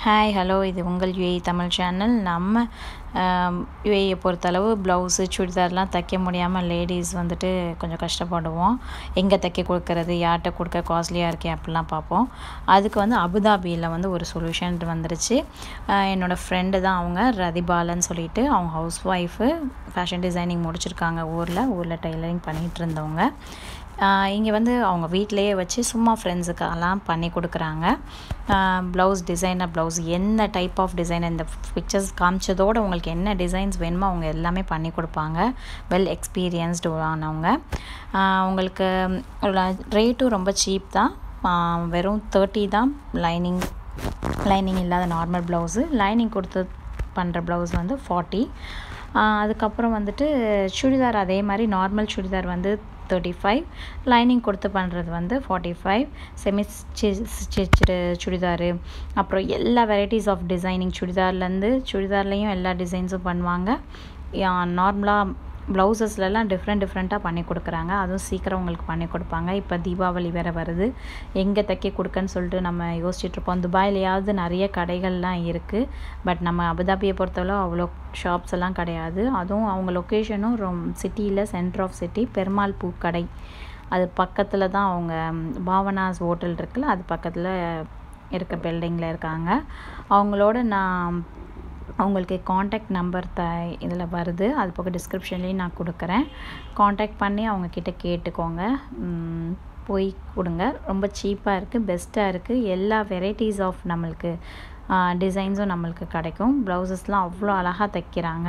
hi hello இது உங்கள் UAE Tamil channel நம்ம யுஏஇயை பொறுத்தளவு ப்ளவுஸு சுடிதார்லாம் தைக்க முடியாமல் லேடிஸ் வந்துட்டு கொஞ்சம் கஷ்டப்படுவோம் எங்கே தைக்க கொடுக்கறது யார்கிட்ட கொடுக்க காஸ்ட்லியாக இருக்கே அப்படிலாம் பார்ப்போம் அதுக்கு வந்து அபுதாபியில் வந்து ஒரு சொல்யூஷன் வந்துருச்சு அஹ் என்னோடய ஃப்ரெண்டு தான் அவங்க ரதிபாலன்னு சொல்லிட்டு அவங்க ஹவுஸ் ஒய்ஃபு ஃபேஷன் டிசைனிங் முடிச்சிருக்காங்க ஊரில் ஊரில் டெய்லரிங் பண்ணிகிட்டு இருந்தவங்க இங்கே வந்து அவங்க வீட்டிலையே வச்சு சும்மா ஃப்ரெண்ட்ஸுக்கெல்லாம் பண்ணி கொடுக்குறாங்க ப்ளவுஸ் டிசைனர் ப்ளவுஸ் என்ன டைப் ஆஃப் டிசைன் இந்த பிக்சர்ஸ் காமிச்சதோடு உங்களுக்கு என்ன டிசைன்ஸ் வேணுமோ அவங்க எல்லாமே பண்ணி கொடுப்பாங்க வெல் எக்ஸ்பீரியன்ஸ்டு ஆனவங்க உங்களுக்கு ரேட்டும் ரொம்ப சீப் தான் வெறும் தேர்ட்டி தான் லைனிங் லைனிங் இல்லாத நார்மல் ப்ளவுஸு லைனிங் கொடுத்து பண்ணுற ப்ளவுஸ் வந்து ஃபார்ட்டி அதுக்கப்புறம் வந்துட்டு சுடிதார் அதே மாதிரி நார்மல் சுடிதார் வந்து தேர்ட்டி ஃபைவ் லைனிங் கொடுத்து பண்ணுறது வந்து forty five semi stitch churidar அப்புறம் எல்லா வெரைட்டிஸ் ஆஃப் டிசைனிங் சுடிதார்லேருந்து சுடிதார்லேயும் எல்லா டிசைன்ஸும் பண்ணுவாங்க நார்மலாக ப்ளவுசஸ்லலாம் டிஃப்ரெண்ட் டிஃப்ரெண்ட்டாக பண்ணி கொடுக்குறாங்க அதுவும் சீக்கிரம் உங்களுக்கு பண்ணி கொடுப்பாங்க இப்போ தீபாவளி வேறு வருது எங்கே தைக்க கொடுக்கன்னு சொல்லிட்டு நம்ம யோசிச்சுட்ருப்போம் துபாயிலையாவது நிறைய கடைகள்லாம் இருக்குது பட் நம்ம அபுதாபியை பொறுத்தவரை அவ்வளோ ஷாப்ஸ் எல்லாம் கிடையாது அதுவும் அவங்க லொக்கேஷனும் ரொம் சிட்டியில் சென்டர் ஆஃப் சிட்டி பெருமாள் பூக்கடை அது பக்கத்தில் தான் அவங்க பாவனாஸ் ஹோட்டல் இருக்குல்ல அது பக்கத்தில் இருக்க பில்டிங்கில் இருக்காங்க அவங்களோட நான் அவங்களுக்கு காண்டாக்ட் நம்பர் த இதில் வருது அது போக டிஸ்கிரிப்ஷன்லேயும் நான் கொடுக்குறேன் காண்டாக்ட் பண்ணி அவங்கக்கிட்ட கேட்டுக்கோங்க போய் கொடுங்க ரொம்ப சீப்பாக இருக்குது பெஸ்ட்டாக இருக்குது எல்லா வெரைட்டிஸ் ஆஃப் நம்மளுக்கு டிசைன்ஸும் நம்மளுக்கு கிடைக்கும் ப்ளவுசஸ்லாம் அவ்வளோ அழகாக தைக்கிறாங்க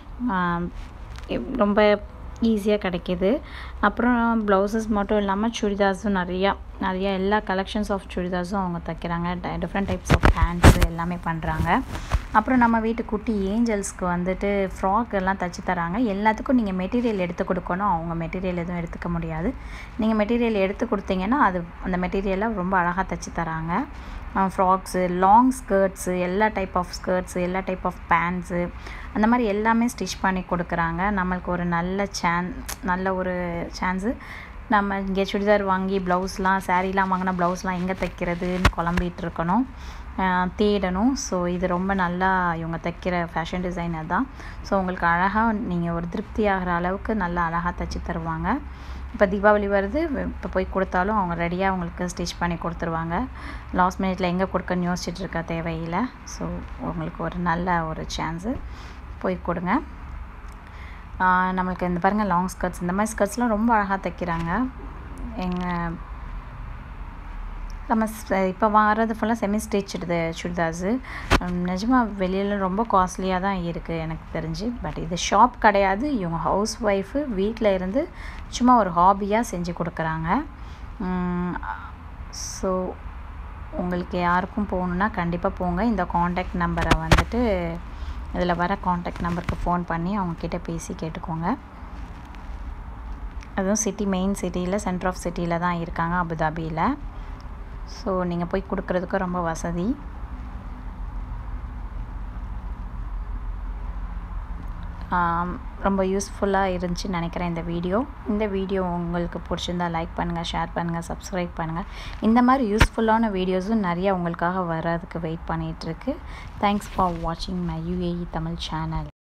ரொம்ப ஈஸியாக கிடைக்கிது அப்புறம் ப்ளவுசஸ் மட்டும் இல்லாமல் சுடிதார்ஸும் நிறையா நிறையா எல்லா கலெக்ஷன்ஸ் ஆஃப் சுடிதார்ஸும் அவங்க தைக்கிறாங்க டிஃப்ரெண்ட் டைப்ஸ் ஆஃப் ஹேண்ட்ஸு எல்லாமே பண்ணுறாங்க அப்புறம் நம்ம வீட்டு குட்டி ஏஞ்சல்ஸ்க்கு வந்துட்டு ஃப்ராக் எல்லாம் தைச்சி தராங்க எல்லாத்துக்கும் நீங்கள் மெட்டீரியல் எடுத்து கொடுக்கணும் அவங்க மெட்டீரியல் எதுவும் எடுத்துக்க முடியாது நீங்கள் மெட்டீரியல் எடுத்து கொடுத்தீங்கன்னா அது அந்த மெட்டீரியலை ரொம்ப அழகாக தைச்சி தராங்க ஃப்ராக்ஸு லாங் ஸ்கர்ட்ஸு எல்லா டைப் ஆஃப் ஸ்கர்ட்ஸு எல்லா டைப் ஆஃப் பேண்ட்ஸு அந்த மாதிரி எல்லாமே ஸ்டிச் பண்ணி கொடுக்குறாங்க நம்மளுக்கு ஒரு நல்ல சான் நல்ல ஒரு சான்ஸு நம்ம இங்கே சுடிதார் வாங்கி ப்ளவுஸ்லாம் சாரீலாம் வாங்கினா ப்ளவுஸ்லாம் எங்கே தைக்கிறதுன்னு குழம்பிட்டு இருக்கணும் தேடணும் ஸோ இது ரொம்ப நல்லா இவங்க தைக்கிற ஃபேஷன் டிசைனர் தான் ஸோ உங்களுக்கு அழகாக நீங்கள் ஒரு திருப்தி ஆகிற அளவுக்கு நல்லா அழகாக தைச்சி தருவாங்க இப்போ தீபாவளி வருது இப்போ போய் கொடுத்தாலும் அவங்க ரெடியாக அவங்களுக்கு ஸ்டிச் பண்ணி கொடுத்துருவாங்க லாஸ்ட் மினிட்ல எங்கே கொடுக்கன்னு யோசிச்சுட்டு இருக்க தேவையில்லை ஸோ உங்களுக்கு ஒரு நல்ல ஒரு சான்ஸு போய் கொடுங்க நம்மளுக்கு இந்த பாருங்கள் லாங் ஸ்கர்ட்ஸ் இந்த மாதிரி ஸ்கர்ட்ஸ்லாம் ரொம்ப அழகாக தைக்கிறாங்க எங்கள் நம்ம இப்போ வர்றது ஃபுல்லாக செமி ஸ்டிச்சுடு சுடிதார்ஸு நிஜமாக வெளியில் ரொம்ப காஸ்ட்லியாக தான் இருக்குது எனக்கு தெரிஞ்சு பட் இது ஷாப் கிடையாது இவங்க ஹவுஸ் ஒய்ஃபு வீட்டில் இருந்து சும்மா ஒரு ஹாபியாக செஞ்சு கொடுக்குறாங்க ஸோ உங்களுக்கு யாருக்கும் போகணுன்னா கண்டிப்பாக போங்க இந்த காண்டாக்ட் நம்பரை வந்துட்டு இதில் வர காண்டாக்ட் நம்பருக்கு ஃபோன் பண்ணி அவங்கக்கிட்ட பேசி கேட்டுக்கோங்க அதுவும் சிட்டி மெயின் சிட்டியில் சென்டர் ஆஃப் சிட்டியில் தான் இருக்காங்க அபுதாபியில் ஸோ நீங்கள் போய் கொடுக்குறதுக்கு ரொம்ப வசதி ரொம்ப யூஸ்ஃபுல்லாக இருந்துச்சுன்னு நினைக்கிறேன் இந்த வீடியோ இந்த வீடியோ உங்களுக்கு பிடிச்சிருந்தா லைக் பண்ணுங்கள் ஷேர் பண்ணுங்கள் சப்ஸ்கிரைப் பண்ணுங்கள் இந்த மாதிரி யூஸ்ஃபுல்லான வீடியோஸும் நிறையா உங்களுக்காக வர்றதுக்கு வெயிட் பண்ணிகிட்ருக்கு தேங்க்ஸ் ஃபார் வாட்சிங் மை யூஏஇ தமிழ் சேனல்